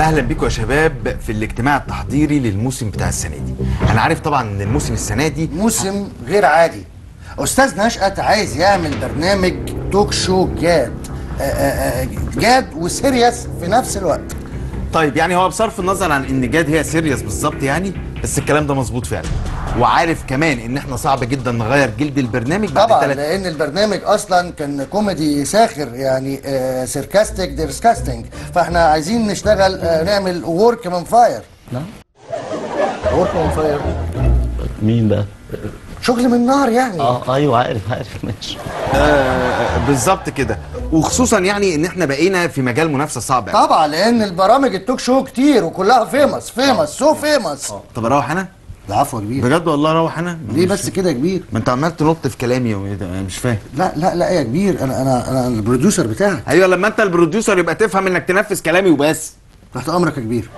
اهلا بيكم يا شباب في الاجتماع التحضيري للموسم بتاع السنه دي انا عارف طبعا ان الموسم السنه دي موسم غير عادي استاذ نشأت عايز يعمل برنامج توك شو جاد آه، آه، آه، جاد وسيريس في نفس الوقت طيب يعني هو بصرف النظر عن ان جاد هي سيريس بالظبط يعني بس الكلام ده مظبوط فعلا وعارف كمان ان احنا صعب جدا نغير جلد البرنامج بعد طبعا ثلاث لان البرنامج اصلا كان كوميدي ساخر يعني سيركاستيك ديسكاستنج فاحنا عايزين نشتغل آه، نعمل ورك من فاير نعم ورك من فاير مين بقى؟ شغل من نار يعني اه ايوه عارف عارف ماشي آه بالظبط كده وخصوصا يعني ان احنا بقينا في مجال منافسه صعب يعني. طبعا لان البرامج التوك شو كتير وكلها فيمس فيمس سو فيمس طب اروح انا العفو يا كبير بجد والله اروح انا ليه بس كده يا كبير ما انت عمال تنط في كلامي وإيه ده؟ انا مش فاهم لا لا لا يا كبير انا انا انا البروديوسر بتاعك ايوه لما انت البروديوسر يبقى تفهم انك تنفذ كلامي وبس تحت امرك يا كبير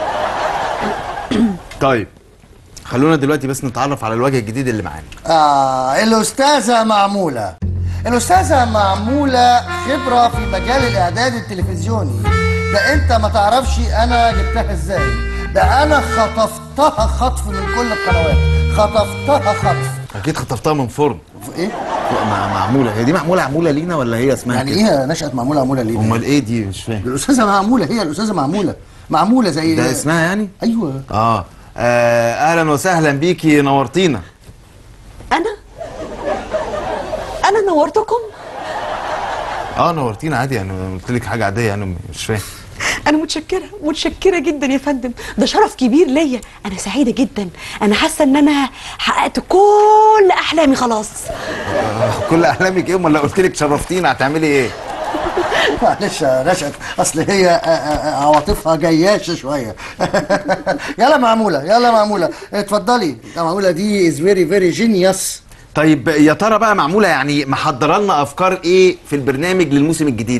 طيب خلونا دلوقتي بس نتعرف على الوجه الجديد اللي معانا آه الأستاذة معمولة الأستاذة معمولة خبرة في مجال الإعداد التلفزيوني ده أنت ما تعرفش أنا جبتها إزاي ده أنا خطفتها خطف من كل القنوات خطفتها خطف اكيد خطفتها من فرن إيه؟ مع معموله هي دي معموله معموله لينا ولا هي اسمها يعني كده؟ إيه نشأت معمولة معمولة ليه؟ امال ايه دي مش فاهم الأستاذة معمولة هي الأستاذة معمولة معمولة زي ده اسمها يعني أيوه اه, آه اهلا وسهلا بيكي نورتينا انا انا نورتكم اه نورتينا عادي انا قلت لك حاجه عاديه انا مش فاهم انا متشكره متشكره جدا يا فندم ده شرف كبير ليا انا سعيده جدا انا حاسه ان انا حققت كل احلامي خلاص آه كل احلامك ايه امال لو قلت لك شرفتينا هتعملي ايه معلش يا نشأت اصل هي آه، آه، آه، عواطفها جياشه شويه يلا معموله يلا معموله اتفضلي يا معموله دي از فيري فيري جينيوس طيب يا ترى بقى معموله يعني محضره لنا افكار ايه في البرنامج للموسم الجديد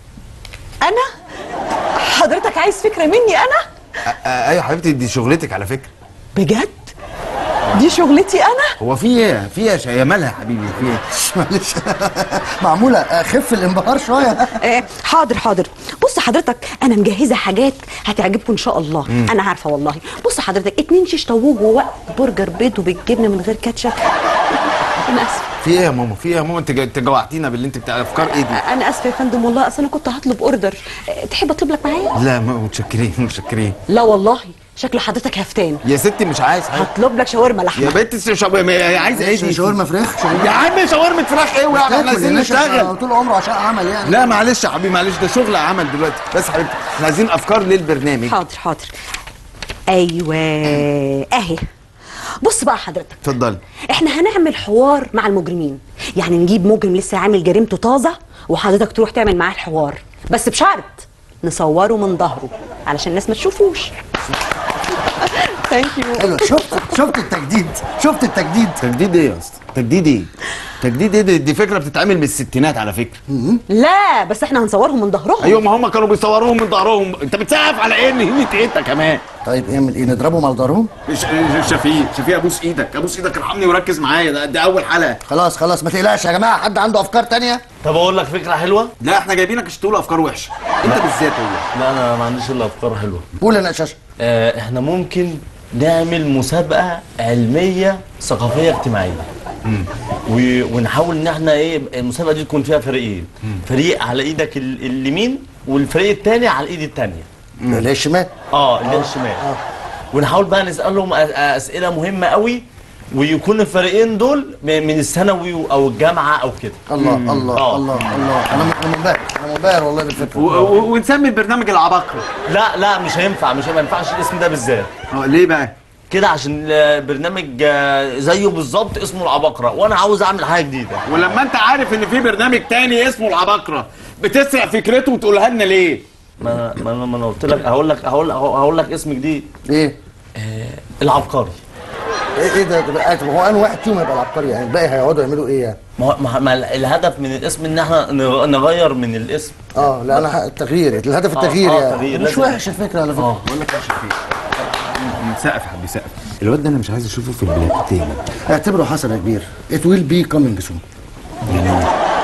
انا حضرتك عايز فكره مني انا آه آه ايوه حبيبتي دي شغلتك على فكره بجد دي شغلتي انا هو في ايه في ايه يا شا- يا مالها يا حبيبي في ايه معلش معموله آه، خف الانبهار شويه آه، حاضر حاضر بص حضرتك انا مجهزه حاجات هتعجبكم ان شاء الله انا عارفه والله بص حضرتك اتنين شيش طاووق ووقت برجر بيض وبالجبنه من غير كاتشب انا اسفه في ايه يا ماما في ايه يا ماما انت جا- انت جوعتينا باللي انت بتاع افكار ايه دي انا اسفه يا فندم والله اصل انا كنت هطلب اوردر آه، تحب اطلب لك معايا لا ما متشكرين متشكرين لا والله شكل حضرتك هفتان يا ستي مش عايز حاجه هطلب لك شاورما لحمه يا بنت شو... عايز ايه دي شاورما فراخ يا شاورما عم شاورما فراخ ايه ويعني احنا عايزين نشتغل طول عمره عشان عمل يعني لا معلش يا حبيبي معلش ده شغل عمل دلوقتي بس يا حبيبتي احنا عايزين افكار للبرنامج حاضر حاضر ايوه اهي بص بقى حضرتك اتفضلي احنا هنعمل حوار مع المجرمين يعني نجيب مجرم لسه عامل جريمته طازه وحضرتك تروح تعمل معاه الحوار بس بشرط نصوره من ظهره علشان الناس ما تشوفوش ثانك يو حلو شفت شفت التجديد شفت التجديد تجديد ايه يا اسطى تجديد ايه تجديد ايه دي, دي فكره بتتعمل من الستينات على فكره لا بس احنا هنصورهم من ظهرهم ايوه ما هم كانوا بيصوروهم من ظهرهم انت بتسقف على ايه اللي ايه انت كمان طيب اعمل ايه نضربهم على ضهرهم ش- ش- شفيق شفيق ابوس ايدك ابوس ايدك ارحمني وركز معايا ده دي اول حلقه خلاص خلاص ما تقلقش يا جماعه حد عنده افكار تانية طب اقول لك فكره حلوه لا احنا جايبينك عشان تقول افكار وحشه انت بالذات هو لا انا ما عنديش الا افكار حلوه قول يا نقشاشه آه احنا ممكن نعمل مسابقه علميه ثقافيه اجتماعيه و... ونحاول ان احنا ايه المسابقه دي تكون فيها فريقين فريق على ايدك ال... اليمين والفريق الثاني على الايد الثانيه اللي هي الشمال اه اللي هي الشمال ونحاول بقى نسالهم أ- اسئله مهمه قوي ويكون الفريقين دول م- من الثانوي او الجامعه او كده الله الله آه. الله الله انا انا منبهر انا منبهر والله بالفكره ونسمي البرنامج العباقره لا لا مش هينفع مش ما ينفعش الاسم ده بالذات اه ليه بقى كده عشان البرنامج آه، زيه بالظبط اسمه العباقرة وانا عاوز اعمل حاجه جديده ولما انت عارف ان في برنامج تاني اسمه العباقره بتسرق فكرته وتقولها لنا ليه ما ما انا ما انا قلت لك هقول لك هقول هقول لك اسم جديد ايه العبقري ايه ايه ده ده طب هو انا واحد فيهم هيبقى العبقري يعني الباقي هيقعدوا يعملوا ايه يعني ما هو- ما ما الهدف من الاسم ان احنا نغ- نغير من الاسم اه لا انا ح- التغيير الهدف آه، التغيير آه، يعني تغيير، مش لازم. وحش الفكره على فكره اه بقول لك يا شفيق سقف حبي سقف الواد ده انا مش عايز اشوفه في البلاد تاني اعتبره حصل يا كبير it will be coming soon يعني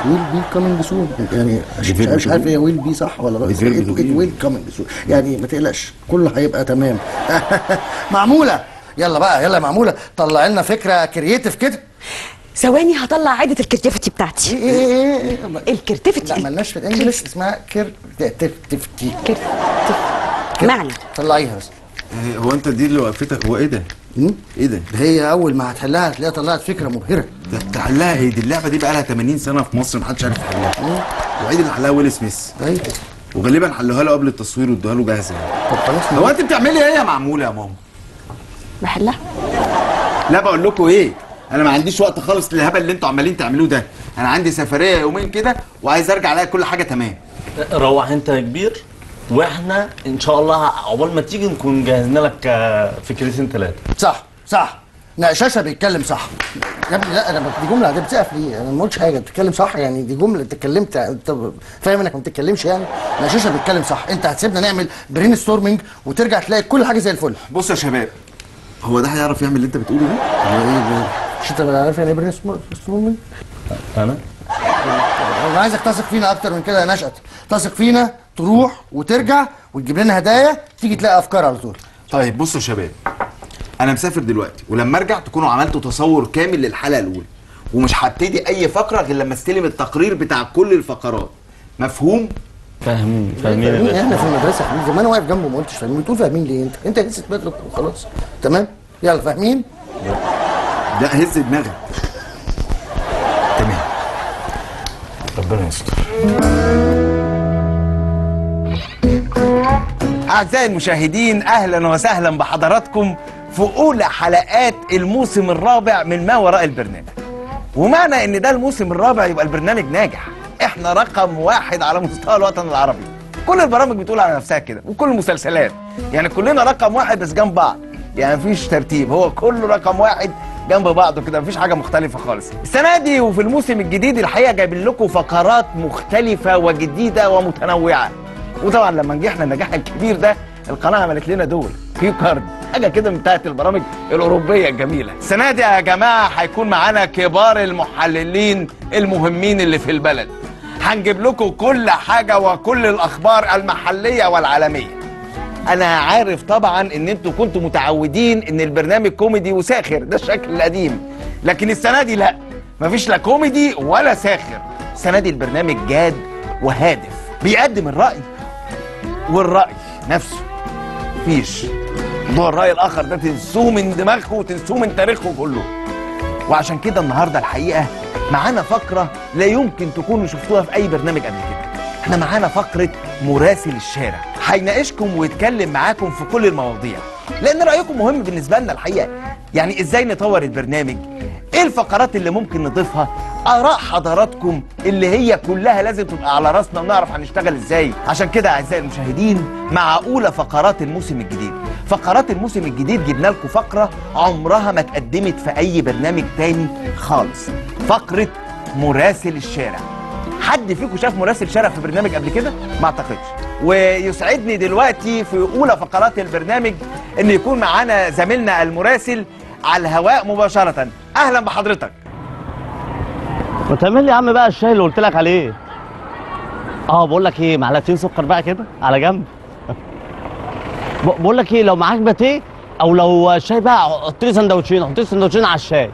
ويل بي كامينج سون يعني مش مش عارف- مش عارف هي ويل بي صح ولا غلط ويل كامينج سون يعني ما تقلقش كله هيبقى تمام معموله يلا بقى يلا يا معموله طلع لنا فكره كرييتيف كده ثواني هطلع عاده الكرتيفيتي ايه بتاعتي ايه ايه ايه لا الكرتيفيتي ملناش في الانجليش اسمها كريتيفيتي معنى طلعيها بس إيه، هو انت دي اللي وقفتك هو ايه ده؟ ايه ده؟ هي اول ما هتحلها هتلاقيها طلعت فكره مبهره ده تحلها ايه دي اللعبه دي بقى لها 80 سنه في مصر محدش عارف يحلها وعيد اللي حلها ويل سميث ايوه وغالبا حلوها له قبل التصوير وادوها له جاهزه طب خلاص هو انت بتعملي ايه يا معموله يا ماما؟ بحلها لا بقول لكم ايه انا ما عنديش وقت خالص للهبل اللي انتوا عمالين تعملوه ده انا عندي سفريه يومين كده وعايز ارجع الاقي كل حاجه تمام روح انت يا كبير واحنا ان شاء الله عقبال ما تيجي نكون جهزنا لك آه، فكرتين ثلاثه صح صح نقشاشه بيتكلم صح يا ابني لا انا دي جمله دي بتسقف ليه انا ما قلتش حاجه بتتكلم صح يعني دي جمله انت اتكلمت انت فاهم انك ما بتتكلمش يعني نقشاشه بيتكلم صح انت هتسيبنا نعمل برين ستورمنج وترجع تلاقي كل حاجه زي الفل بصوا يا شباب هو ده هيعرف يعمل اللي انت بتقوله ده هو ايه ده؟ مش انت عارف يعني ايه برين ستورمنج انا انا عايزك تثق فينا اكتر من كده يا نشأت تثق فينا تروح وترجع وتجيب لنا هدايا تيجي تلاقي افكار على طول طيب بصوا يا شباب انا مسافر دلوقتي ولما ارجع تكونوا عملتوا تصور كامل للحلقه الاولى ومش هبتدي اي فقره غير لما استلم التقرير بتاع كل الفقرات مفهوم فاهمين فاهمين يا فاهمين باشا. احنا في المدرسه يا حبيبي زي ما انا واقف جنبه ما قلتش فاهمين بتقول فاهمين ليه انت انت لسه تبادل وخلاص تمام يلا فاهمين ده هز دماغك تمام ربنا يستر أعزائي المشاهدين أهلا وسهلا بحضراتكم في أولى حلقات الموسم الرابع من ما وراء البرنامج ومعنى إن ده الموسم الرابع يبقى البرنامج ناجح إحنا رقم واحد على مستوى الوطن العربي كل البرامج بتقول على نفسها كده وكل المسلسلات يعني كلنا رقم واحد بس جنب بعض يعني مفيش ترتيب هو كله رقم واحد جنب بعضه كده مفيش حاجه مختلفه خالص السنه دي وفي الموسم الجديد الحقيقه جايبين لكم فقرات مختلفه وجديده ومتنوعه وطبعا لما نجحنا النجاح الكبير ده القناه عملت لنا دول كيو كارد حاجه كده من بتاعت البرامج الاوروبيه الجميله السنه دي يا جماعه هيكون معانا كبار المحللين المهمين اللي في البلد هنجيب لكم كل حاجه وكل الاخبار المحليه والعالميه انا عارف طبعا ان انتوا كنتوا متعودين ان البرنامج كوميدي وساخر ده الشكل القديم لكن السنه دي لا مفيش لا كوميدي ولا ساخر السنه دي البرنامج جاد وهادف بيقدم الراي والراي نفسه مفيش موضوع الراي الاخر ده تنسوه من دماغكم وتنسوه من تاريخكم كله وعشان كده النهارده الحقيقه معانا فقره لا يمكن تكونوا شفتوها في اي برنامج قبل كده احنا معانا فقره مراسل الشارع هيناقشكم ويتكلم معاكم في كل المواضيع لان رايكم مهم بالنسبه لنا الحقيقه يعني ازاي نطور البرنامج ايه الفقرات اللي ممكن نضيفها اراء حضراتكم اللي هي كلها لازم تبقى على راسنا ونعرف هنشتغل ازاي عشان كده اعزائي المشاهدين مع اولى فقرات الموسم الجديد فقرات الموسم الجديد جبنا لكم فقره عمرها ما اتقدمت في اي برنامج تاني خالص فقره مراسل الشارع حد فيكم شاف مراسل شارع في برنامج قبل كده؟ ما اعتقدش ويسعدني دلوقتي في اولى فقرات البرنامج ان يكون معانا زميلنا المراسل على الهواء مباشره اهلا بحضرتك ما تعمل لي يا عم بقى الشاي اللي قلت لك عليه اه بقول لك ايه معلقتين سكر بقى كده على جنب ب- بقول لك ايه لو معاك باتيه او لو شاي بقى حط لي سندوتشين حط لي سندوتشين على الشاي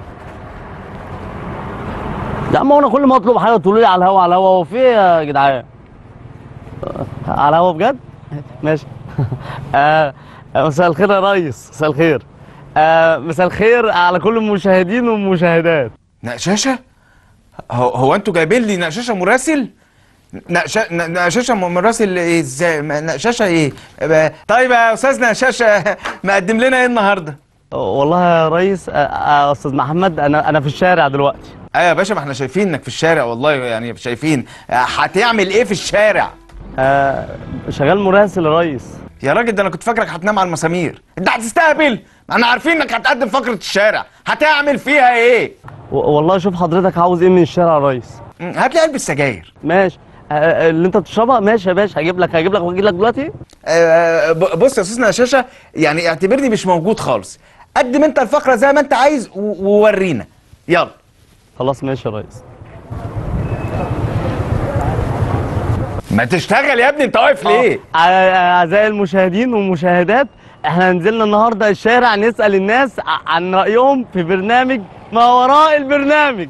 لا ما هو انا كل ما اطلب حاجه تقولوا لي على الهوا على الهوا هو في ايه يا جدعان آه، على الهوا بجد ماشي آه آه، مساء الخير يا ريس مساء الخير آه مساء الخير على كل المشاهدين والمشاهدات نقشاشه هو, هو انتوا جايبين لي نقشاشه مراسل نقشا- ن- نقشاشه م- مراسل إيه ازاي ما- نقشاشه ايه ب- طيب يا استاذ نقشاشه مقدم لنا ايه النهارده والله يا ريس آه، آه، استاذ محمد انا انا في الشارع دلوقتي ايوه يا باشا ما احنا شايفين انك في الشارع والله يعني شايفين آه، هتعمل ايه في الشارع آه شغال مراسل يا ريس يا راجل ده انا كنت فاكرك هتنام على المسامير انت هتستهبل ما احنا عارفين انك هتقدم فقره الشارع هتعمل فيها ايه و- والله شوف حضرتك عاوز ايه من الشارع يا ريس مم، هات لي علبه سجاير ماشي آه، آه، اللي انت بتشربها ماشي يا باشا هجيب لك هجيب لك واجي لك دلوقتي آه، ب- بص يا استاذنا شاشه يعني اعتبرني مش موجود خالص قدم انت الفقره زي ما انت عايز و- وورينا يلا خلاص ماشي يا ريس ما تشتغل يا ابني انت واقف ليه أع- اعزائي المشاهدين والمشاهدات احنا نزلنا النهارده الشارع نسال الناس ع- عن رايهم في برنامج ما وراء البرنامج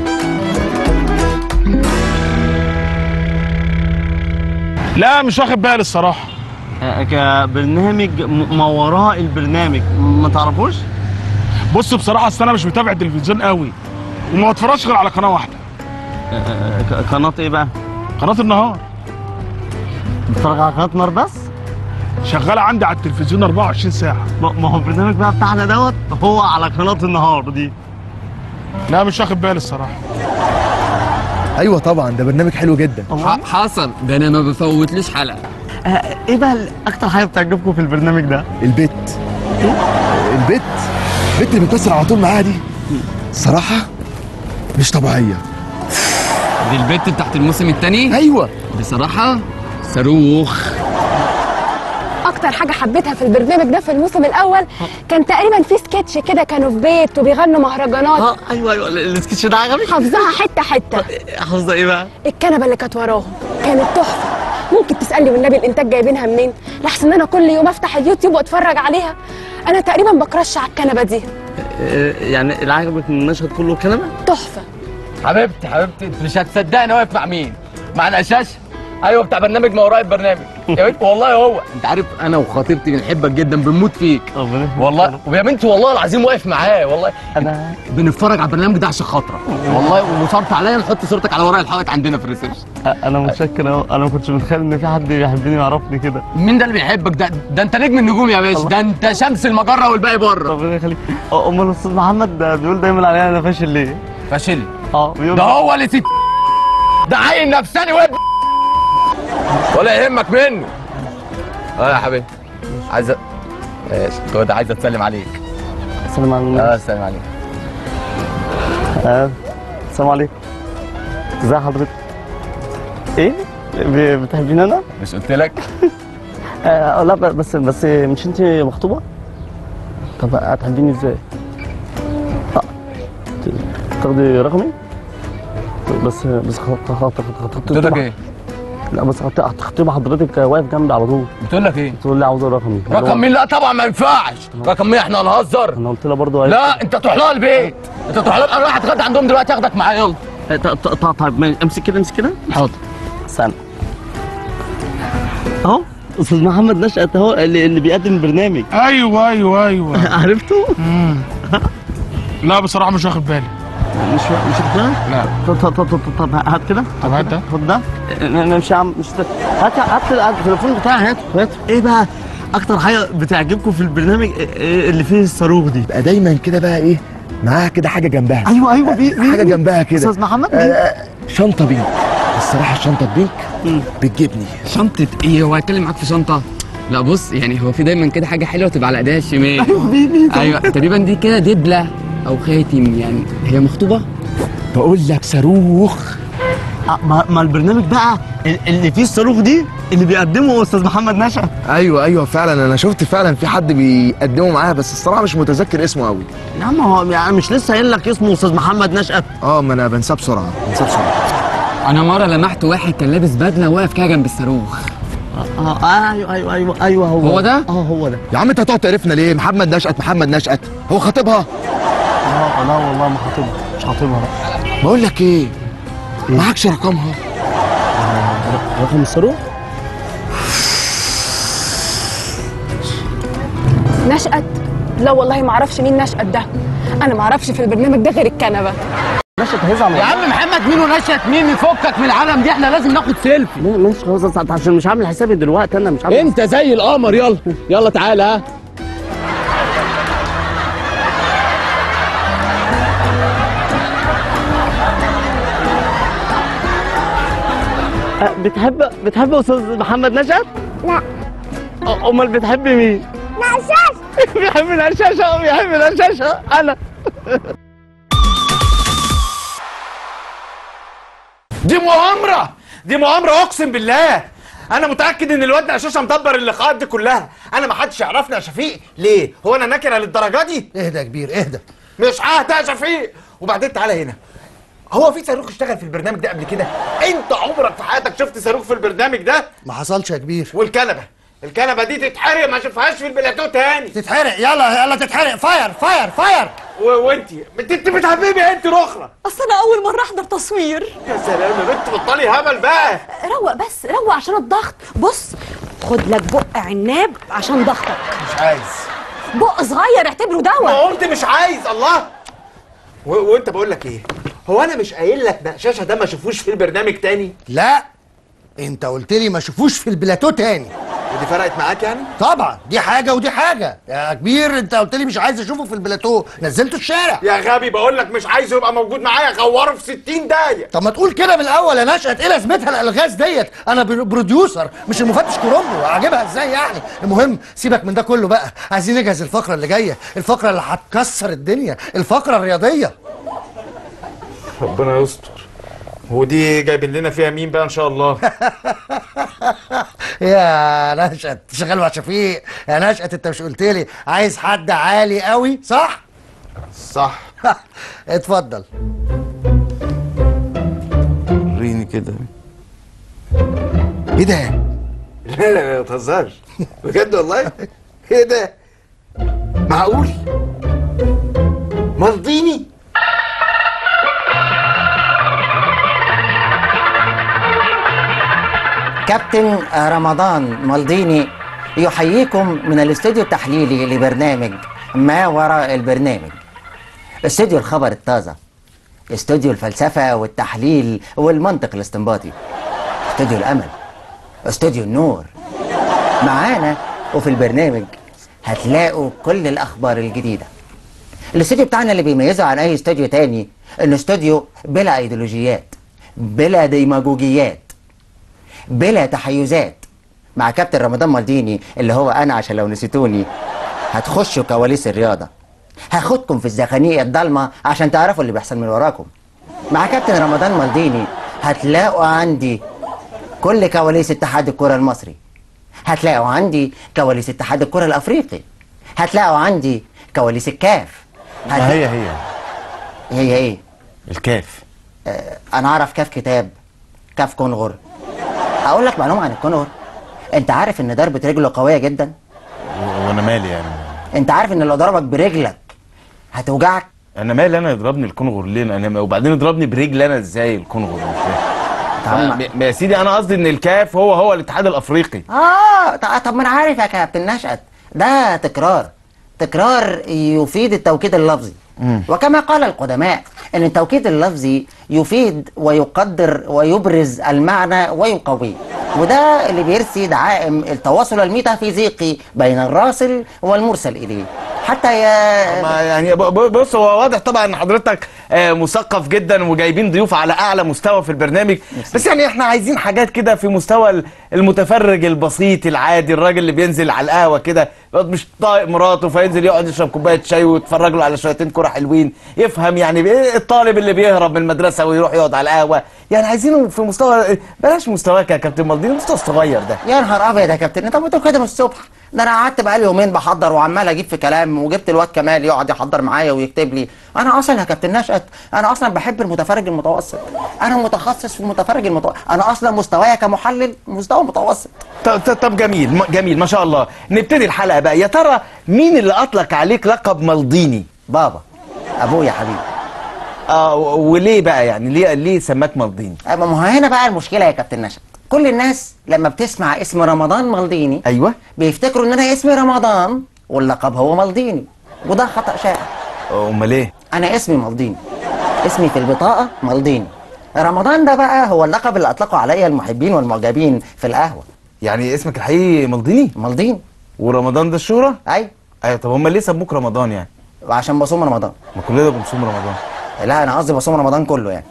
لا مش واخد بالي الصراحه آه، كبرنامج م- ما وراء البرنامج ما تعرفوش بص بصراحه اصل انا مش متابع التلفزيون قوي وما بتفرجش غير على قناه واحده آه، ك- قناه ايه بقى قناه النهار بتتفرج على قناه نار بس شغاله عندي على التلفزيون 24 ساعه ما ما هو البرنامج بقى بتاعنا دوت هو على قناه النهار دي لا مش واخد بالي الصراحه ايوه طبعا ده برنامج حلو جدا ح- حصل ده انا ما بفوتليش حلقه آه، ايه بقى ال- اكتر حاجه بتعجبكم في البرنامج ده البت البت البت اللي بتكسر على طول معاها دي صراحه مش طبيعيه دي البت بتاعت الموسم الثاني ايوه بصراحه صاروخ اكتر حاجه حبيتها في البرنامج ده في الموسم الاول كان تقريبا في سكتش كده كانوا في بيت وبيغنوا مهرجانات اه ايوه ايوه ال- السكتش ده عجبك حافظاها حته حته حافظه ايه بقى الكنبه اللي كانت وراهم كانت تحفه ممكن تسالني والنبي الانتاج جايبينها منين لحسن انا كل يوم افتح اليوتيوب واتفرج عليها انا تقريبا بكرش على الكنبه دي آه، يعني اللي عجبك من المشهد كله كلمه تحفه حبيبتي حبيبتي انت مش هتصدقني واقف مع مين؟ مع القشاش ايوه بتاع برنامج ما وراء البرنامج يا بنت والله هو انت عارف انا وخطيبتي بنحبك جدا بنموت فيك ربنا والله ويا بنتي والله العظيم واقف معاه والله انا بنتفرج على البرنامج ده عشان خاطرك والله وصرت عليا نحط صورتك على ورق الحائط عندنا في الريسبشن انا متشكر أوي. انا ما كنتش متخيل ان في حد بيحبني ويعرفني كده مين ده اللي بيحبك ده ده انت نجم النجوم يا باشا ده انت شمس المجره والباقي بره ربنا يخليك أه، امال الاستاذ محمد ده بيقول دايما عليا انا فاشل ليه فاشل اه بيقول ده هو اللي ست ده عين نفساني واد ولا يهمك منه اه يا حبيبي عايزه ماشي كنت عايزه تسلم عليك السلام عليكم اه سلام عليك آه، السلام عليكم ازي حضرتك ايه ب- بتحبيني انا مش قلت لك آه لا ب- بس بس مش انت مخطوبه طب هتحبيني ازاي آه، ت- تاخدي رقمي بس بس خط- خط- خط- خط- قلت لك ايه لا بس هت- هتخطيب حضرتك واقف جنبي على طول قلت لك ايه تقول لي عاوز رقمي رقم مين لا طبعا ما ينفعش رقم مين احنا هنهزر انا قلت لها برضه لا انت تروح لها البيت انت تروح لها انا رايح اتغدى عندهم دلوقتي اخدك معايا يلا آه، ط- ط- ط- طيب ماشي، امسك كده امسك كده حاضر استنى اهو استاذ محمد نشأت اهو اللي, اللي بيقدم البرنامج ايوه ايوه ايوه عرفته؟ لا بصراحه مش واخد بالي مش مش كده؟ لا طب طب طب طب طب هات كده طب هات ده خد ده ن- ن- مش يا عم مش ده هات هات هات التليفون بتاعي هات هات ايه بقى اكتر حاجه بتعجبكم في البرنامج إيه- إيه اللي فيه الصاروخ دي يبقى دايما كده بقى ايه معاها كده حاجه جنبها ايوه ايوه في في حاجه جنبها كده استاذ محمد آه، آه، شنطه بينك الصراحه الشنطه بينك بتجيبني شنطه ايه هو هيتكلم معاك في شنطه لا بص يعني هو في دايما كده حاجه حلوه تبقى على ايديها الشمال ايوه تقريبا دي كده دبله او خاتم يعني هي مخطوبه بقول لك صاروخ آه، ما, ما البرنامج بقى ال- اللي فيه الصاروخ دي اللي بيقدمه استاذ محمد نشأت ايوه ايوه فعلا انا شفت فعلا في حد بيقدمه معاها بس الصراحه مش متذكر اسمه قوي يا عم هو يعني مش لسه قايل لك اسمه استاذ محمد نشأت اه ما انا بنساه بسرعه بنساه بسرعه انا مره لمحت واحد كان لابس بدله واقف كده جنب الصاروخ اه آه، ايوه ايوه ايوه ايوه هو هو ده؟ اه هو ده يا عم انت هتقعد تعرفنا ليه محمد نشأت محمد نشأت هو خطيبها لا لا والله ما خاطبها مش خاطبها بقول لك ايه معكش رقمها رقم الصاروخ نشأت لا والله ما اعرفش مين نشأت ده انا ما اعرفش في البرنامج ده غير الكنبه نشأت هيزعل يا عم محمد مين ونشأت مين يفكك من العالم دي احنا لازم ناخد سيلفي مش خلاص أصل عشان مش عامل حسابي دلوقتي انا مش عامل انت زي القمر يلا يلا تعالى ها أه، بتحب بتحب استاذ محمد نشأت؟ لا أ- امال بتحب مين؟ نشأت بيحب الهشاشة بيحب الهشاشة انا دي مؤامرة دي مؤامرة اقسم بالله انا متاكد ان الواد قشاشه مدبر اللقاءات دي كلها انا ما حدش يعرفني يا شفيق ليه هو انا نكره للدرجه دي اهدى يا كبير اهدى مش عهد يا شفيق وبعدين تعالى هنا هو في صاروخ اشتغل في البرنامج ده قبل كده انت عمرك في حياتك شفت صاروخ في البرنامج ده ما حصلش يا كبير والكنبه الكنبه دي تتحرق ما اشوفهاش في البلاتو تاني تتحرق يلا يلا تتحرق فاير فاير فاير و... وانت انت انت بتحبيبي انت الاخرى اصل انا اول مره احضر تصوير يا سلام يا بنت بطلي هبل بقى روق بس روق عشان الضغط بص خد لك بق عناب عشان ضغطك مش عايز بق صغير اعتبره ما دواء قلت مش عايز الله و... وانت بقول لك ايه هو انا مش قايل لك بقشاشه ده ما اشوفوش في البرنامج تاني لا انت قلت لي ما اشوفوش في البلاتو تاني ودي فرقت معاك يعني طبعا دي حاجه ودي حاجه يا كبير انت قلت لي مش عايز اشوفه في البلاتو نزلته الشارع يا غبي بقول لك مش عايزه يبقى موجود معايا غوره في 60 دقايق طب ما تقول كده من الاول يا نشأت ايه لازمتها الالغاز ديت انا بر- بروديوسر مش المفتش كرومبو اعجبها ازاي يعني المهم سيبك من ده كله بقى عايزين نجهز الفقره اللي جايه الفقره اللي هتكسر الدنيا الفقره الرياضيه ربنا يستر ودي جايبين لنا فيها مين بقى ان شاء الله يا نشأت شغال مع شفيق يا نشأت انت مش قلت لي عايز حد عالي قوي صح صح اتفضل وريني كده ايه ده لا لا لا ما تهزرش بجد والله ايه ده معقول مالديني كابتن رمضان مالديني يحييكم من الاستوديو التحليلي لبرنامج ما وراء البرنامج استوديو الخبر الطازة استوديو الفلسفة والتحليل والمنطق الاستنباطي استوديو الأمل استوديو النور معانا وفي البرنامج هتلاقوا كل الأخبار الجديدة الاستوديو بتاعنا اللي بيميزه عن أي استوديو تاني إنه استوديو بلا أيديولوجيات بلا ديماجوجيات بلا تحيزات مع كابتن رمضان مالديني اللي هو انا عشان لو نسيتوني هتخشوا كواليس الرياضه هاخدكم في الزخانيق الضلمه عشان تعرفوا اللي بيحصل من وراكم مع كابتن رمضان مالديني هتلاقوا عندي كل كواليس اتحاد الكره المصري هتلاقوا عندي كواليس اتحاد الكره الافريقي هتلاقوا عندي كواليس الكاف هت... ما هي هي هي ايه الكاف آه، انا اعرف كاف كتاب كاف كونغر اقول لك معلومه عن الكونغر انت عارف ان ضربه رجله قويه جدا وانا مالي يعني انت عارف ان لو ضربك برجلك هتوجعك انا مالي انا يضربني الكونغر ليه انا وبعدين يضربني برجل انا ازاي الكونغر مش فاهم طب ما- يا سيدي انا قصدي ان الكاف هو هو الاتحاد الافريقي اه ط- طب ما انا عارف يا كابتن نشأت ده تكرار تكرار يفيد التوكيد اللفظي وكما قال القدماء ان التوكيد اللفظي يفيد ويقدر ويبرز المعنى ويقويه وده اللي بيرسي دعائم التواصل الميتافيزيقي بين الراسل والمرسل اليه حتى يا ما يعني ب- ب- بص هو واضح طبعا ان حضرتك آه، مثقف جدا وجايبين ضيوف على اعلى مستوى في البرنامج بس يعني احنا عايزين حاجات كده في مستوى ال- المتفرج البسيط العادي الراجل اللي بينزل على القهوه كده يقعد مش طايق مراته فينزل يقعد يشرب كوبايه شاي ويتفرج له على شويتين كوره حلوين يفهم يعني ايه الطالب اللي بيهرب من المدرسه ويروح يقعد على القهوه يعني عايزينه في مستوى بلاش مستواك يا كابتن مالدين المستوى الصغير ده يا نهار ابيض يا كابتن انت بتقول كده من الصبح ده انا قعدت بقالي يومين بحضر وعمال اجيب في كلام وجبت الواد كمال يقعد يحضر معايا ويكتب لي انا اصلا يا كابتن نشأت انا اصلا بحب المتفرج المتوسط انا متخصص في المتفرج المتوسط انا اصلا مستواي كمحلل مستوى متوسط طب, طب, طب جميل م- جميل ما شاء الله نبتدي الحلقه بقى يا ترى مين اللي اطلق عليك لقب مالديني بابا ابويا حبيبي اه و- وليه بقى يعني ليه ليه سماك مالديني أما ما هو هنا بقى المشكله يا كابتن نشأت كل الناس لما بتسمع اسم رمضان مالديني ايوه بيفتكروا ان انا اسمي رمضان واللقب هو مالديني وده خطأ شائع امال ايه انا اسمي مالديني اسمي في البطاقة مالديني رمضان ده بقى هو اللقب اللي اطلقوا عليا المحبين والمعجبين في القهوة يعني اسمك الحقيقي مالديني مالديني ورمضان ده الشهره ايوه ايوه طب هم ليه سموك رمضان يعني وعشان بصوم رمضان ما كلنا بنصوم رمضان لا انا قصدي بصوم رمضان كله يعني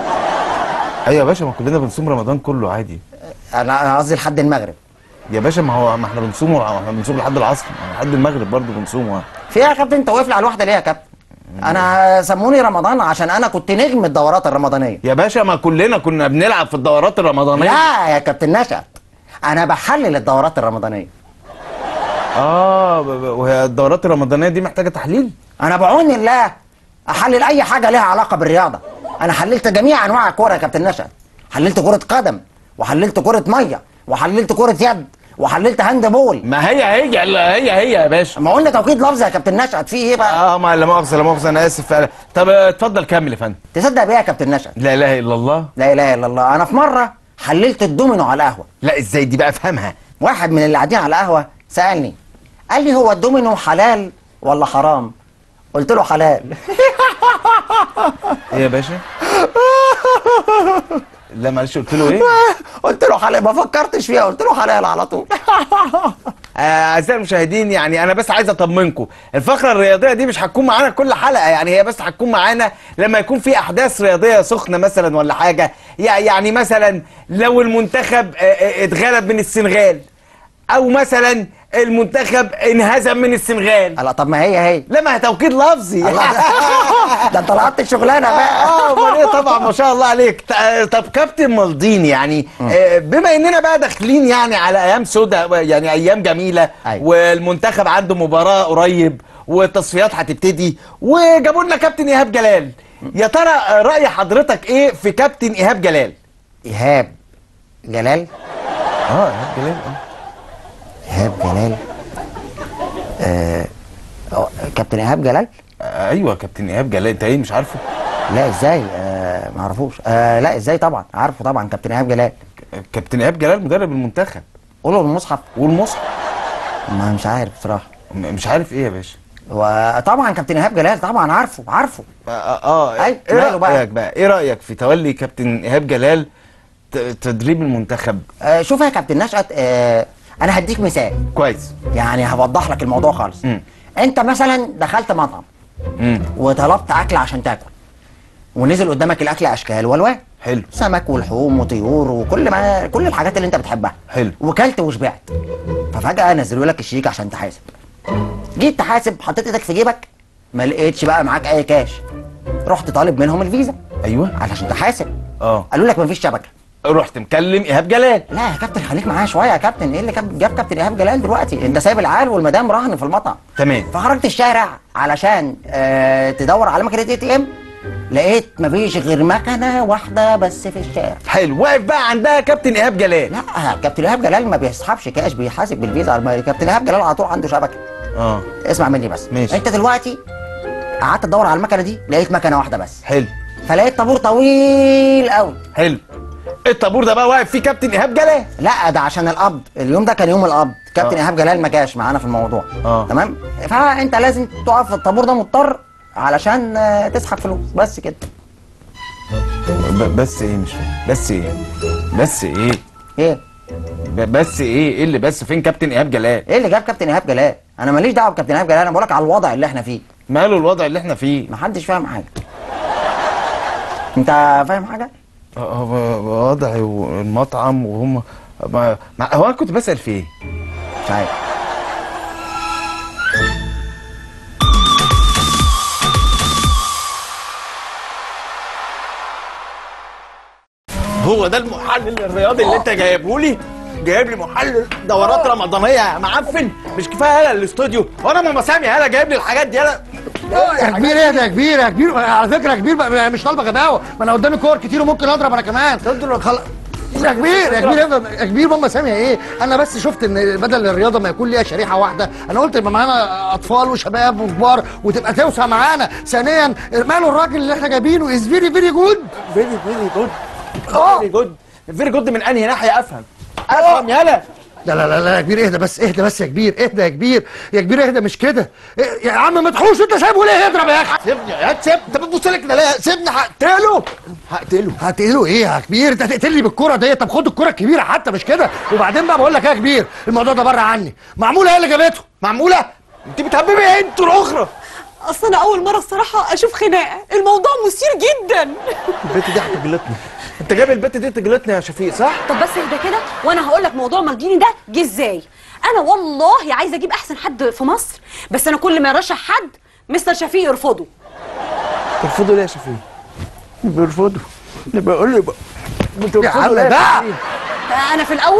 ايوه يا باشا ما كلنا بنصوم رمضان كله عادي انا أنا قصدي لحد المغرب يا باشا ما هو ما احنا بنصوم احنا بنصوم لحد العصر يعني لحد المغرب برضه بنصوم في إيه يا كابتن انت واقف لي على الواحده ليه يا كابتن انا سموني رمضان عشان انا كنت نجم الدورات الرمضانيه يا باشا ما كلنا كنا بنلعب في الدورات الرمضانيه لا يا كابتن نشأت انا بحلل الدورات الرمضانيه اه ب- ب- وهي الدورات الرمضانيه دي محتاجه تحليل انا بعون الله احلل اي حاجه لها علاقه بالرياضه انا حللت جميع انواع الكوره يا كابتن نشأت حللت كره قدم وحللت كره ميه وحللت كره يد وحللت هاند بول ما هي هي هي هي يا باشا ما قلنا توكيد لفظ يا كابتن نشأت في ايه بقى اه ما لا مؤاخذه لا مؤاخذه انا اسف فعلا طب آه، اتفضل كمل يا فندم تصدق بيه يا كابتن نشأت لا اله الا الله لا اله الا الله انا في مره حللت الدومينو على القهوه لا ازاي دي بقى افهمها واحد من اللي قاعدين على القهوه سالني قال لي هو الدومينو حلال ولا حرام قلت له حلال ايه يا باشا لا معلش قلت له ايه قلت له حلال ما فكرتش فيها قلت له حلال على طول آه، اعزائي المشاهدين يعني انا بس عايز اطمنكم الفقره الرياضيه دي مش هتكون معانا كل حلقه يعني هي بس هتكون معانا لما يكون في احداث رياضيه سخنه مثلا ولا حاجه يع- يعني مثلا لو المنتخب آه، آه، اتغلب من السنغال او مثلا المنتخب انهزم من السنغال لا طب ما هي هي لا ما هي توكيد لفظي ده انت لقطت الشغلانه بقى اه امال ايه طبعا ما شاء الله عليك ت- آه، طب كابتن مالديني يعني آه، بما اننا بقى داخلين يعني على ايام سودة يعني ايام جميله أيوة. والمنتخب عنده مباراه قريب والتصفيات هتبتدي وجابوا لنا كابتن ايهاب جلال يا ترى آه، راي حضرتك ايه في كابتن ايهاب جلال ايهاب جلال اه ايهاب جلال ايهاب جلال آه أو- كابتن ايهاب جلال آه ايوه كابتن ايهاب جلال انت ايه مش عارفه لا ازاي آه ما اعرفوش آه لا ازاي طبعا عارفه طبعا كابتن ايهاب جلال كابتن ايهاب جلال مدرب المنتخب قولوا المصحف والمصحف ما مش عارف بصراحه م- مش عارف ايه يا باشا وطبعا كابتن ايهاب جلال طبعا عارفه عارفه اه, آه أيوة، ايه ماله بقى؟ رايك بقى ايه رايك في تولي كابتن ايهاب جلال ت- تدريب المنتخب آه شوف يا كابتن نشأت آه انا هديك مثال كويس يعني هوضح لك الموضوع خالص مم. انت مثلا دخلت مطعم امم وطلبت اكل عشان تاكل ونزل قدامك الاكل اشكال والوان حلو سمك ولحوم وطيور وكل ما كل الحاجات اللي انت بتحبها حلو. وكلت وشبعت ففجاه نزلوا لك الشيك عشان تحاسب جيت تحاسب حطيت ايدك في جيبك ما لقيتش بقى معاك اي كاش رحت طالب منهم الفيزا ايوه علشان تحاسب اه قالوا لك مفيش شبكه رحت مكلم ايهاب جلال لا يا كابتن خليك معايا شويه يا كابتن ايه اللي كاب- جاب كابتن ايهاب جلال دلوقتي انت سايب العيال والمدام رهن في المطعم تمام فخرجت الشارع علشان آه تدور على مكنه اي تي ام لقيت مفيش غير مكنه واحده بس في الشارع حلو واقف بقى عندها كابتن ايهاب جلال لا كابتن ايهاب جلال ما بيسحبش كاش بيحاسب بالفيزا ما- كابتن ايهاب جلال على طول عنده شبكه اه اسمع مني بس ماشي. انت دلوقتي قعدت تدور على المكنه دي لقيت مكنه واحده بس حلو فلقيت طابور طويل قوي حلو الطابور ده بقى واقف فيه كابتن ايهاب جلال لا ده عشان القبض اليوم ده كان يوم القبض كابتن آه. ايهاب جلال ما جاش معانا في الموضوع آه. تمام فانت لازم تقف في الطابور ده مضطر علشان آه، تسحب فلوس بس كده ب- بس ايه مش فاهم بس ايه بس ايه ايه ب- بس ايه ايه اللي بس فين كابتن ايهاب جلال ايه اللي جاب كابتن ايهاب جلال انا ماليش دعوه بكابتن ايهاب جلال انا بقولك على الوضع اللي احنا فيه ماله الوضع اللي احنا فيه محدش فاهم حاجه انت فاهم حاجه آه، هو وضع المطعم وهم ما ما- هو انا كنت بسال في ايه مش عارف هو ده المحلل الرياضي اللي انت جايبه لي جايب لي محلل دورات رمضانيه يا معفن مش كفايه هلا الاستوديو وانا ماما سامي هلا جايب لي الحاجات دي هلا يا كبير ايه ده يا كبير يا كبير على فكره يا كبير بقى مش طالبه غباوه ما انا قدامي كور كتير وممكن اضرب انا كمان خل... يا كبير يا كبير يا كبير ماما ساميه ايه انا بس شفت ان بدل الرياضه ما يكون ليها شريحه واحده انا قلت يبقى معانا اطفال وشباب وكبار وتبقى توسع معانا ثانيا ماله الراجل اللي احنا جايبينه از فيري فيري جود فيري فيري جود اه فيري جود فيري جود من انهي ناحيه افهم افهم يلا لا لا لا لا يا كبير اهدى بس اهدى بس يا كبير اهدى يا كبير يا كبير اهدى مش كده إيه- يا عم ما تحوش انت سايبه ليه يضرب يا اخي سيبني يا سيب انت بتبص لك كده ليه سيبني هقتله هقتله هتقتله ايه يا كبير انت هتقتلني بالكرة ديت طب خد الكرة الكبيرة حتى مش كده وبعدين بقى بقول لك ايه يا كبير الموضوع ده بره عني معمولة هي اللي جابته معموله انت بتهببي ايه انتوا الاخرى اصل انا اول مره الصراحه اشوف خناقه الموضوع مثير جدا البت دي هتجلطني انت جايب البت دي تجلطني يا شفيق صح طب بس اهدى كده وانا هقول لك موضوع مالديني ده جه ازاي انا والله عايزه اجيب احسن حد في مصر بس انا كل ما ارشح حد مستر شفيق يرفضه ترفضوا ليه يا شفيق بيرفضوا اللي بقول لي بقى يا عم بقى انا في الاول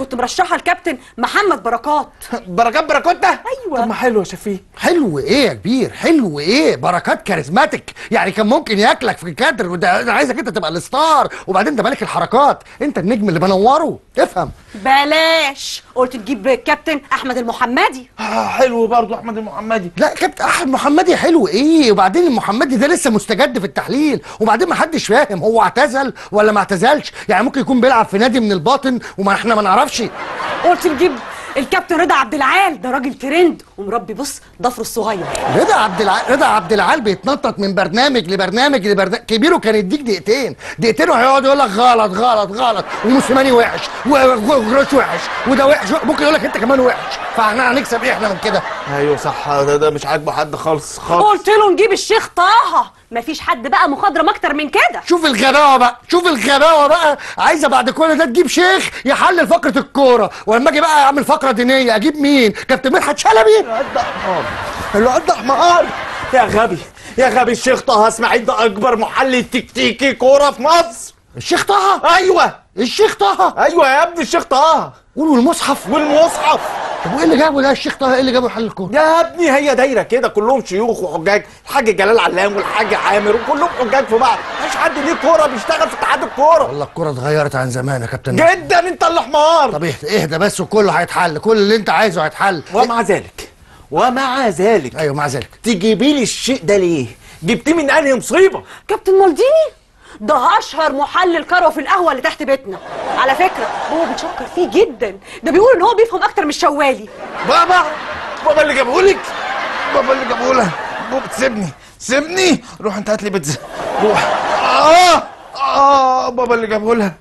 كنت مرشحه الكابتن محمد بركات بركات بركوتة ايوه طب ما حلو يا شفيق حلو ايه يا كبير حلو ايه بركات كاريزماتيك يعني كان ممكن ياكلك في الكادر وده انا عايزك انت تبقى الستار وبعدين ده ملك الحركات انت النجم اللي بنوره افهم بلاش قلت تجيب الكابتن احمد المحمدي آه حلو برضو احمد المحمدي لا كابتن احمد محمدي حلو ايه وبعدين المحمدي ده لسه مستجد في التحليل وبعدين ما حدش فاهم هو اعتزل ولا ما اعتزلش يعني ممكن يكون بيلعب في نادي من الباطن وما احنا ما نعرفش قلت نجيب الكابتن رضا عبد العال ده راجل ترند ومربي بص ضفره الصغير رضا عبد العال رضا عبد العال بيتنطط من برنامج لبرنامج لبرنامج كبيره كان يديك دقيقتين دقيقتين وهيقعد يقول لك غلط غلط غلط وموسيماني وحش و- و- وجروش وحش وده وحش ممكن يقول لك انت كمان وحش فاحنا هنكسب ايه احنا من كده ايوه صح ده, ده مش عاجبه حد خالص خالص قلت له نجيب الشيخ طه مفيش حد بقى مخضرم اكتر من كده شوف الغباوه بقى شوف الغباوه بقى عايزه بعد كل ده تجيب شيخ يحلل فقره الكوره ولما اجي بقى اعمل فقره دينيه اجيب مين كابتن مدحت شلبي الواد ده حمار يا غبي يا غبي الشيخ طه اسماعيل ده اكبر محلل تكتيكي كوره في مصر الشيخ طه ايوه الشيخ طه ايوه يا ابني الشيخ طه قول والمصحف والمصحف طب وايه اللي جابه ده الشيخ طه ايه اللي جابه يحلل الكوره يا ابني هي دايره كده كلهم شيوخ وحجاج الحاج جلال علام والحاج عامر وكلهم حجاج في بعض مفيش حد ليه كوره بيشتغل في اتحاد الكوره والله الكوره اتغيرت عن زمان يا كابتن جدا انت اللي حمار طب اهدى اهدى بس وكله هيتحل كل اللي انت عايزه هيتحل ومع ذلك ومع ذلك ايوه مع ذلك تجيبي لي الشيء ده ليه جبتيه من انهي مصيبه كابتن مالديني ده اشهر محلل كروه في القهوه اللي تحت بيتنا على فكره هو بيتشكر فيه جدا ده بيقول ان هو بيفهم اكتر من الشوالي بابا بابا اللي جابهولك بابا اللي جابهولك بابا سيبني سيبني روح انت هات لي بيتزا روح اه اه بابا اللي جابهولها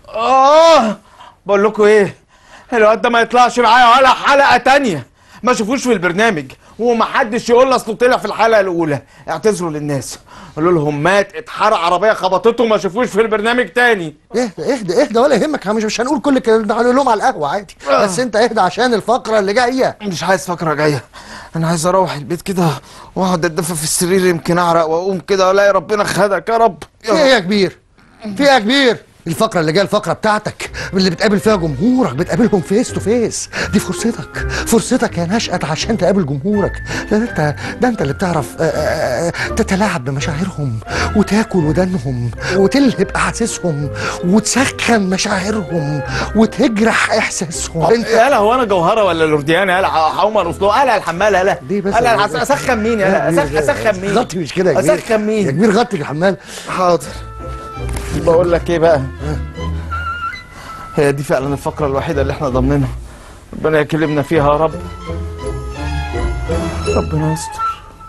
اه بقول لكم ايه الواد ده ما يطلعش معايا ولا حلقه تانية ما شوفوش في البرنامج ومحدش يقول لي اصله طلع في الحلقه الاولى اعتذروا للناس قولوا لهم مات اتحرق عربيه خبطته ما شافوش في البرنامج تاني اهدى اهدى اهدى ولا يهمك مش مش هنقول كل الكلام ده هنقول لهم على القهوه عادي بس انت اهدى عشان الفقره اللي جايه مش عايز فقره جايه انا عايز اروح البيت كده واقعد اتدفى في السرير يمكن اعرق واقوم كده والاقي ربنا خدك يا رب في ايه يا كبير في ايه يا كبير الفقرة اللي جايه الفقرة بتاعتك اللي بتقابل فيها جمهورك بتقابلهم فيس تو فيس دي فرصتك فرصتك يا نشأت عشان تقابل جمهورك ده انت ده انت اللي بتعرف آه، آه، آه، تتلاعب بمشاعرهم وتاكل ودانهم وتلهب احاسيسهم وتسخن مشاعرهم وتجرح احساسهم انت يالا هو انا جوهره ولا لورديان يالا حومر اصله قال الحمال يالا ليه بس يالا يا أس- اسخن مين يالا أسخ- اسخن مين غطي مش كده يا كبير اسخن مين يا كبير غطي يا حمال حاضر بقول لك ايه بقى هي دي فعلا الفقرة الوحيدة اللي احنا ضامنينها ربنا يكلمنا فيها يا رب ربنا يستر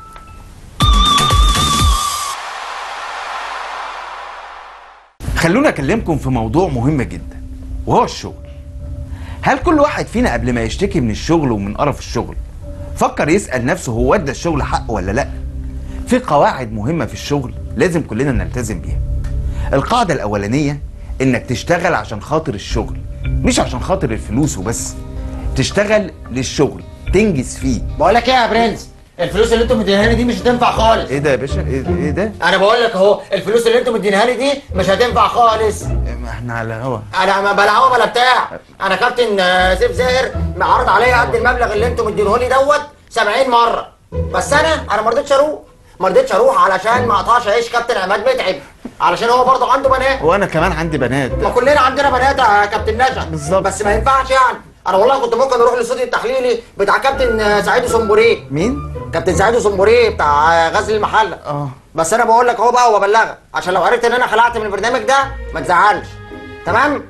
خلونا اكلمكم في موضوع مهم جدا وهو الشغل هل كل واحد فينا قبل ما يشتكي من الشغل ومن قرف الشغل فكر يسأل نفسه هو ادى الشغل حقه ولا لا في قواعد مهمة في الشغل لازم كلنا نلتزم بيها القاعدة الأولانية إنك تشتغل عشان خاطر الشغل مش عشان خاطر الفلوس وبس تشتغل للشغل تنجز فيه بقول لك ايه يا برنس الفلوس اللي انتم مدينها لي دي مش هتنفع خالص ايه ده يا باشا ايه, إيه ده انا بقول لك اهو الفلوس اللي انتم مدينها لي دي مش هتنفع خالص ما احنا على هوا انا ما بلا هوا بلا بتاع انا كابتن آه، سيف زاهر معرض عليا قد المبلغ اللي انتم مدينه لي دوت 70 مره بس انا انا ما رضيتش اروح ما رضيتش اروح علشان ما اقطعش عيش كابتن عماد متعب علشان هو برضه عنده بنات وانا كمان عندي بنات ما كلنا عندنا بنات يا كابتن نجا بالظبط. بس ما ينفعش يعني انا والله كنت ممكن اروح للاستوديو التحليلي بتاع كابتن آه، سعيد سمبوريه مين كابتن سعيد سمبوريه بتاع آه، غزل المحله اه بس انا بقول لك اهو بقى وببلغك عشان لو عرفت ان انا خلعت من البرنامج ده ما تزعلش تمام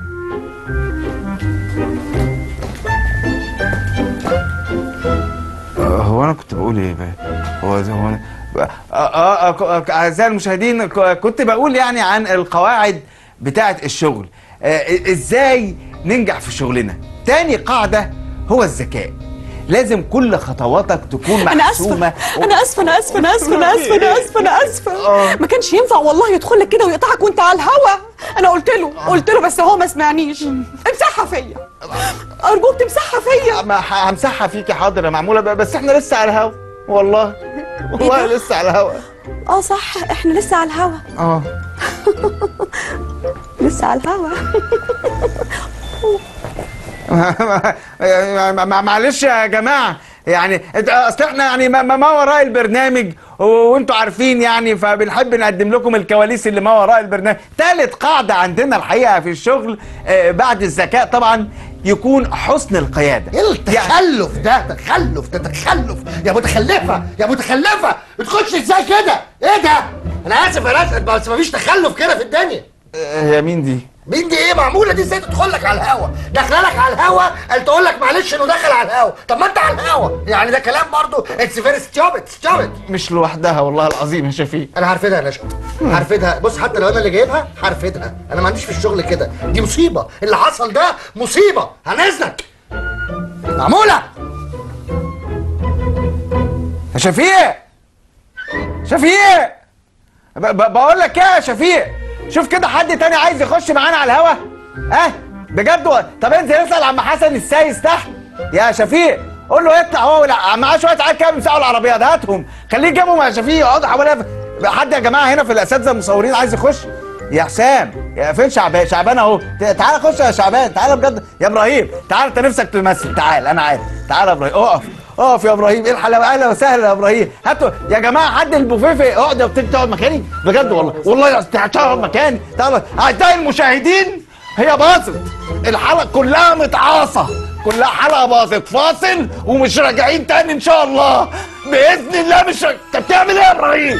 آه، هو انا كنت بقول ايه بقى هو زي هو انا آه، آه، آه، ك- اعزائي المشاهدين ك- كنت بقول يعني عن القواعد بتاعه الشغل آه، ازاي ننجح في شغلنا تاني قاعده هو الذكاء لازم كل خطواتك تكون انا محسومه اسفه انا اسفه انا اسفه انا اسفه انا اسفه انا اسفه انا اسفه ما كانش ينفع والله يدخل لك كده ويقطعك وانت على الهوا انا قلت له قلت له بس هو ما سمعنيش امسحها فيا ارجوك تمسحها فيا ما ح- همسحها فيكي حاضر يا معموله بقى، بس احنا لسه على الهوا والله والله ده؟ لسه على الهوا اه صح احنا لسه على الهوا اه لسه على الهوا ما- ما- معلش يا جماعه يعني إنت- اصل احنا يعني ما, ما- ما وراء البرنامج و- وانتوا عارفين يعني فبنحب نقدم لكم الكواليس اللي ما وراء البرنامج ثالث قاعده عندنا الحقيقه في الشغل آه، بعد الذكاء طبعا يكون حسن القياده ايه التخلف ده تخلف ده تخلف يا متخلفه يا متخلفه بتخش ازاي كده ايه ده انا اسف يا رشد بس مفيش تخلف كده في الدنيا هي مين دي مين دي ايه معموله دي ازاي تدخل لك على الهوا داخله لك على الهوا قال تقول لك معلش انه دخل على الهوا طب ما انت على الهوا يعني ده كلام برضه اتس فيري ستوبid ستوبid مش لوحدها والله العظيم يا شفيق انا هرفدها يا نشأت هرفدها بص حتى لو انا اللي جايبها هرفدها انا ما عنديش في الشغل كده دي مصيبه اللي حصل ده مصيبه هنزلك معموله يا شفيق شفيق ب- ب- بقول لك ايه يا شفيق شوف كده حد تاني عايز يخش معانا على الهوا اه بجد و... طب انزل اسال عم حسن السايس تحت يا شفيق قول له يطلع هو ولا معاه شويه عيال كده بيمسحوا العربيه ده هاتهم خليه يجيبهم يا شفيق يقعدوا حواليها حد يا جماعه هنا في الاساتذه المصورين عايز يخش يا حسام يا فين شعبان شعبان اهو ت- تعال خش يا شعبان تعال بجد يا ابراهيم تعال انت نفسك تمثل تعال انا عارف تعال يا ابراهيم اقف اقف يا ابراهيم ايه الحلاوه اهلا وسهلا يا ابراهيم هاتوا يا جماعه حد البوفيه في اقعد يا بتيجي تقعد مكاني بجد والله والله يا أستاذ تقعد مكاني تعال اعزائي المشاهدين هي باظت الحلقه كلها متعاصه كلها حلقه باظت فاصل ومش راجعين تاني ان شاء الله باذن الله مش راجع- انت بتعمل ايه يا ابراهيم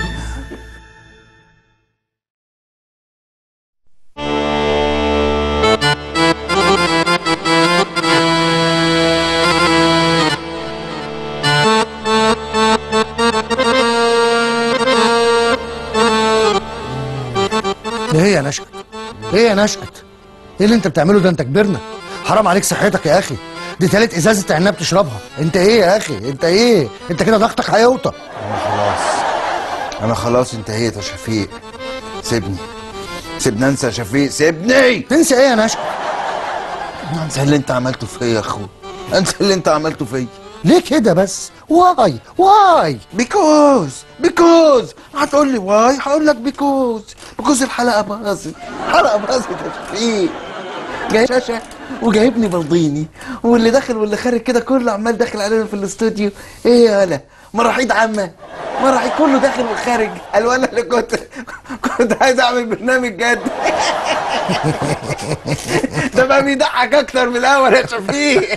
ايه يا نشأت ايه يا نشأت ايه اللي انت بتعمله ده انت كبرنا حرام عليك صحتك يا اخي دي تالت ازازه عناب تشربها انت ايه يا اخي انت ايه انت كده ضغطك هيوطى خلاص انا خلاص انتهيت يا شفيق سيبني سيبني انسى يا شفيق سيبني تنسى ايه يا نشأت انسى اللي انت عملته فيا يا اخويا انسى اللي انت عملته فيا ليه كده بس واي واي بيكوز بيكوز هتقول لي واي هقول لك بيكوز بيكوز الحلقه باظت الحلقه باظت يا شفيق جاي شاشه وجايبني بلطيني واللي داخل واللي خارج كده كله عمال داخل علينا في الاستوديو ايه يا ولا مراحيض عامه مراحيض كله داخل وخارج قال وانا اللي كنت كنت عايز اعمل برنامج جد ده بقى بيضحك اكتر من الاول يا شفيق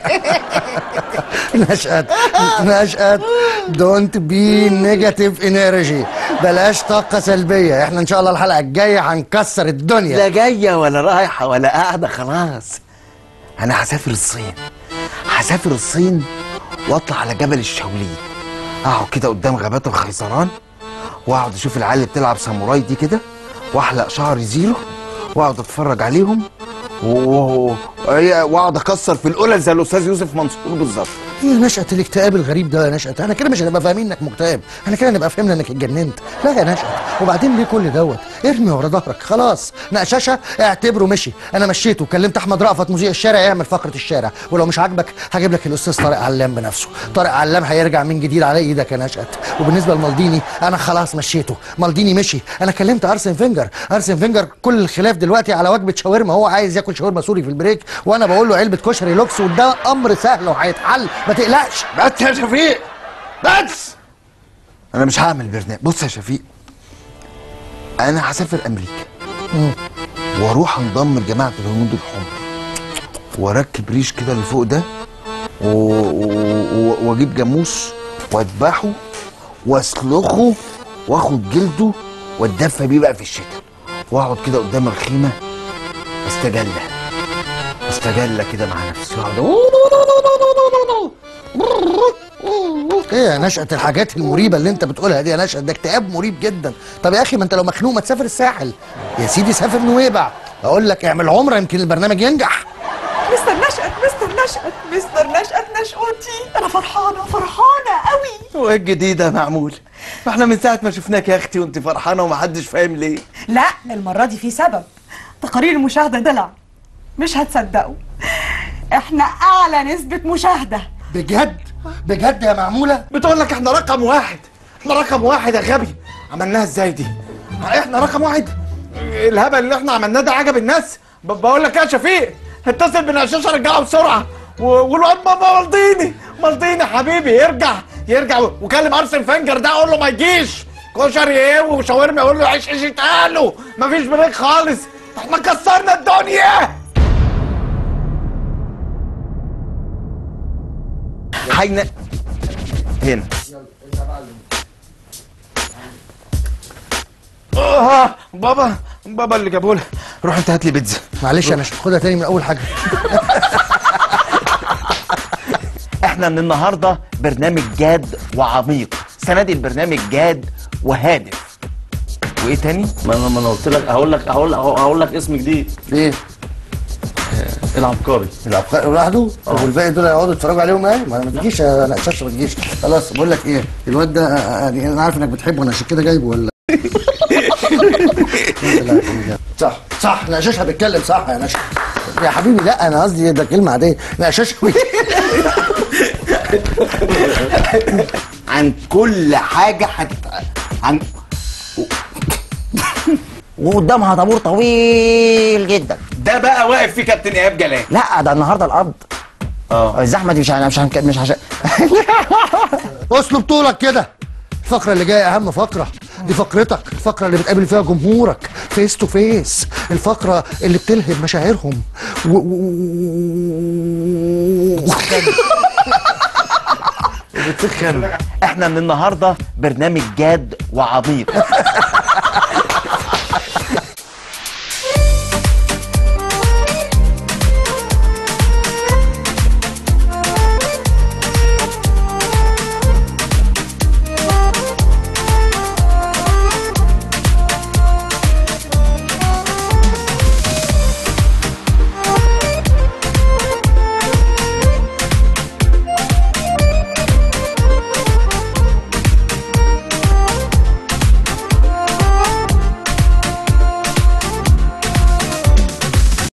نشأت نشأت دونت بي نيجاتيف انرجي بلاش طاقة سلبية احنا ان شاء الله الحلقة الجاية هنكسر الدنيا لا جايه ولا رايحه ولا قاعده خلاص انا هسافر الصين هسافر الصين واطلع على جبل الشاولين اقعد كده قدام غابات الخيزران واقعد اشوف العيال اللي بتلعب ساموراي دي كده واحلق شعري زيرو واقعد اتفرج عليهم و- و- واقعد اكسر في القلل زي الاستاذ يوسف منصور بالظبط ايه يا نشأت الاكتئاب الغريب ده يا نشأت احنا كده مش هنبقى فاهمين انك مكتئب احنا كده نبقى فهمنا انك اتجننت لا يا نشأت وبعدين ليه كل دوت ارمي ورا ظهرك خلاص نقششه اعتبره مشي انا مشيته كلمت احمد رأفت مذيع الشارع يعمل فقرة الشارع ولو مش عاجبك هجيب لك الاستاذ طارق علام بنفسه طارق علام هيرجع من جديد على ايدك يا نشأت وبالنسبة لمالديني انا خلاص مشيته مالديني مشي انا كلمت ارسن فينجر ارسن فينجر كل الخلاف دلوقتي على وجبة شاورما هو عايز ياكل شاورما سوري في البريك وانا بقول له علبة كشري لوكس وده امر سهل وهيتحل ما تقلقش بس يا شفيق بس انا مش هعمل برنامج بص يا شفيق انا هسافر امريكا واروح انضم لجماعه الهنود الحمر واركب ريش كده اللي فوق ده و- و- و- واجيب جاموس واذبحه واسلخه واخد جلده واتدفى بيه بقى في الشتاء واقعد كده قدام الخيمه استجلى استجلى كده مع نفسي واقعد ايه يا نشأة الحاجات المريبة اللي انت بتقولها دي يا نشأة ده اكتئاب مريب جدا طب يا اخي ما انت لو مخنوق ما تسافر الساحل يا سيدي سافر نويبع اقول لك اعمل عمرة يمكن البرنامج ينجح مستر نشأت مستر نشأت مستر نشأت نشأتي أنا فرحانة فرحانة قوي وايه الجديدة معمول ما احنا من ساعة ما شفناك يا اختي وانت فرحانة ومحدش فاهم ليه لا المرة دي في سبب تقارير المشاهدة طلع مش هتصدقوا احنا أعلى نسبة مشاهدة بجد بجد يا معمولة بتقول لك احنا رقم واحد احنا رقم واحد يا غبي عملناها ازاي دي احنا رقم واحد الهبل اللي احنا عملناه ده عجب الناس ب- بقول لك ايه يا شفيق اتصل بنقشاش رجاله بسرعة و- والواد ماما مالديني مالديني حبيبي يرجع يرجع وكلم ارسن فنجر ده اقول له ما يجيش كشري ايه وشاورما يقول له عيش عيش اتقاله مفيش بريك خالص احنا كسرنا الدنيا حين هنا آه بابا بابا اللي جابولها روح انت هات لي بيتزا معلش انا مش هاخدها تاني من اول حاجه احنا من النهارده برنامج جاد وعميق السنه دي البرنامج جاد وهادف وايه تاني ما انا ما انا قلت لك هقول لك هقول هقول لك اسم جديد ايه العبقري العبقري لوحده طب والباقي دول هيقعدوا يتفرجوا عليهم ايه ما انا ما تجيش انا شاشه ما تجيش خلاص بقول لك ايه الواد ده آه، يعني انا عارف انك بتحبه انا عشان كده جايبه ولا صح صح نقشاشها بيتكلم صح يا نشا يا حبيبي لا انا قصدي ده كلمه عاديه نقشاشها بيتكلم عن كل حاجه حت... عن وقدامها طابور طويل جدا ده بقى واقف فيه كابتن ايهاب جلال لا ده النهارده القبض اه الزحمه دي مش عشان مش عشان مش عشان اسلب طولك كده الفقرة اللي جاية أهم فقرة دي فقرتك الفقرة اللي بتقابل فيها جمهورك فيس تو فيس الفقرة اللي بتلهب مشاعرهم و... و... بتسخن احنا من النهارده برنامج جاد وعميق